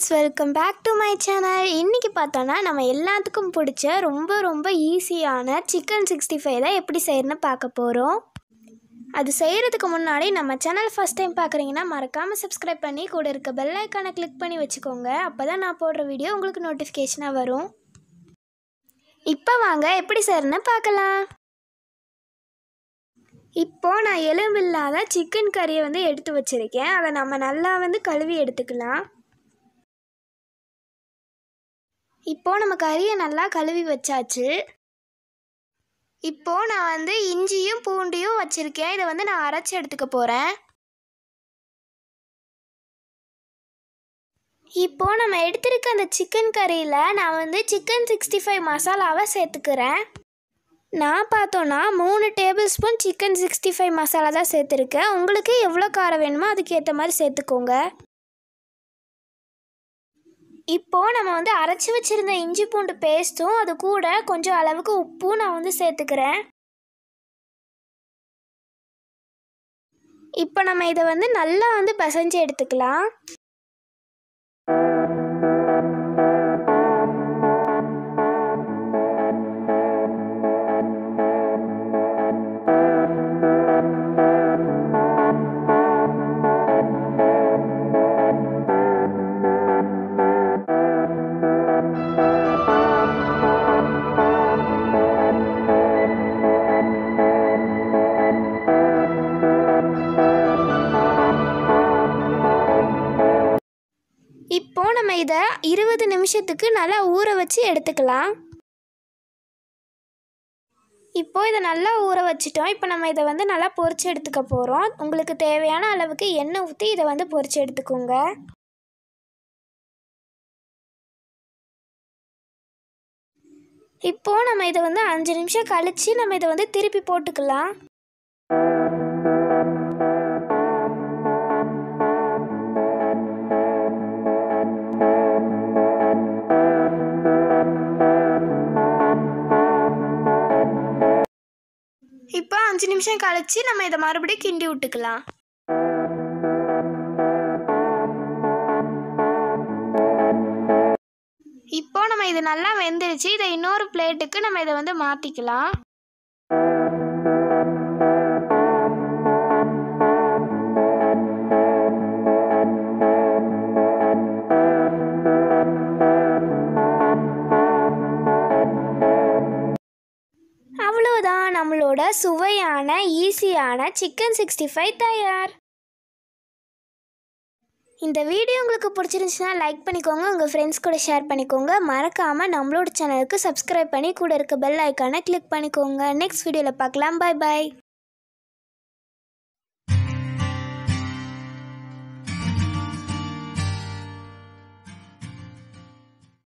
welcome back to my channel இன்றைக்கி பார்த்தோன்னா நம்ம எல்லாத்துக்கும் பிடிச்ச ரொம்ப ரொம்ப ஈஸியான சிக்கன் சிக்ஸ்டி ஃபைவ் தான் எப்படி செய்யணும்னு பார்க்க போகிறோம் அது செய்கிறதுக்கு முன்னாடி நம்ம சேனல் ஃபஸ்ட் டைம் பார்க்குறீங்கன்னா மறக்காமல் சப்ஸ்கிரைப் பண்ணி கூட இருக்க பெல் ஐக்கானை கிளிக் பண்ணி வச்சுக்கோங்க அப்போ தான் நான் போடுற வீடியோ உங்களுக்கு நோட்டிஃபிகேஷனாக வரும் இப்போ வாங்க எப்படி செய்யணும்னு பார்க்கலாம் இப்போ நான் எலும்பில்லாத சிக்கன் கறியை வந்து எடுத்து வச்சுருக்கேன் அதை நம்ம நல்லா வந்து கழுவி எடுத்துக்கலாம் இப்போ நம்ம கறியை நல்லா கழுவி வச்சாச்சு இப்போ நான் வந்து இஞ்சியும் பூண்டியும் வச்சுருக்கேன் இதை வந்து நான் அரைச்சி எடுத்துக்க போகிறேன் இப்போ நம்ம எடுத்திருக்க அந்த சிக்கன் கறியில் நான் வந்து சிக்கன் சிக்ஸ்டி ஃபைவ் மசாலாவை சேர்த்துக்கிறேன் நான் பார்த்தோன்னா மூணு tablespoon chicken sixty five masala தான் சேர்த்துருக்கேன் உங்களுக்கு எவ்வளோ காரம் வேணுமோ அதுக்கேற்ற மாதிரி சேர்த்துக்கோங்க இப்போது நம்ம வந்து அரைச்சி வச்சுருந்த இஞ்சி பூண்டு பேஸ்ட்டும் அது கூட கொஞ்சம் அளவுக்கு உப்பும் நான் வந்து சேர்த்துக்கிறேன் இப்போ நம்ம இதை வந்து நல்லா வந்து பிசைஞ்சு எடுத்துக்கலாம் இப்போ நம்ம இதை இருபது நிமிஷத்துக்கு நல்லா ஊற வச்சு எடுத்துக்கலாம் இப்போ இதை நல்லா ஊற வச்சிட்டோம் இப்போ நம்ம இதை வந்து நல்லா பொரிச்சு எடுத்துக்க போகிறோம் உங்களுக்கு தேவையான அளவுக்கு எண்ணெய் ஊற்றி இதை வந்து பொரிச்சு எடுத்துக்கோங்க இப்போ நம்ம இதை வந்து அஞ்சு நிமிஷம் கழித்து நம்ம இதை வந்து திருப்பி போட்டுக்கலாம் இப்போ அஞ்சு நிமிஷம் கழிச்சு நம்ம இதை மறுபடியும் கிண்டி விட்டுக்கலாம் இப்போ நம்ம இது நல்லா வெந்துருச்சு இதை இன்னொரு பிளேட்டுக்கு நம்ம இதை வந்து மாற்றிக்கலாம் அவ்வளோதான் நம்மளோட சுவையான ஈஸியான சிக்கன் சிக்ஸ்டி ஃபைவ் தயார் இந்த வீடியோ உங்களுக்கு பிடிச்சிருந்துச்சுன்னா லைக் பண்ணிக்கோங்க உங்கள் ஃப்ரெண்ட்ஸ் கூட ஷேர் பண்ணிக்கோங்க மறக்காமல் நம்மளோட சேனலுக்கு சப்ஸ்கிரைப் பண்ணி கூட இருக்க பெல் ஐக்கானை கிளிக் பண்ணிக்கோங்க நெக்ஸ்ட் வீடியோவில் பார்க்கலாம் பாய் பாய்